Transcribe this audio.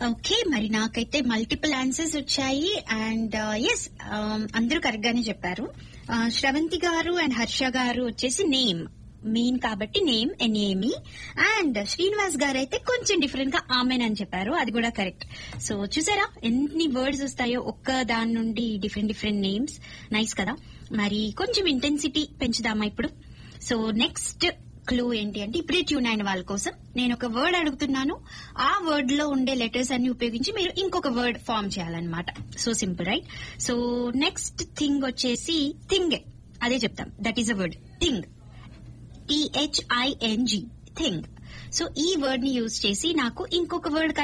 okay మరి నాకైతే multiple answers వచ్చాయి అండ్ ఎస్ అందరూ కరెక్ట్ గానే చెప్పారు Uh, శ్రవంతి గారు అండ్ హర్ష గారు వచ్చేసి నేమ్ మీన్ కాబట్టి నేమ్ ఎన్ఏమి అండ్ శ్రీనివాస్ గారు అయితే కొంచెం డిఫరెంట్ గా ఆమెన్ అని చెప్పారు అది కూడా కరెక్ట్ సో చూసారా ఎన్ని వర్డ్స్ వస్తాయో ఒక్క దాని నుండి డిఫరెంట్ డిఫరెంట్ నేమ్స్ నైస్ కదా మరి కొంచెం ఇంటెన్సిటీ పెంచుదామా ఇప్పుడు సో నెక్స్ట్ క్లూ ఏంటి అంటే ఇప్పుడే ట్యూన్ అయిన వాళ్ళ కోసం నేను ఒక వర్డ్ అడుగుతున్నాను ఆ వర్డ్ లో ఉండే లెటర్స్ అన్ని ఉపయోగించి మీరు ఇంకొక వర్డ్ ఫామ్ చేయాలన్నమాట so simple right so next thing వచ్చేసి థింగ్ అదే చెప్తాం that is a word thing T H I N G thing so ఈ వర్డ్ ని యూజ్ చేసి నాకు ఇంకొక వర్డ్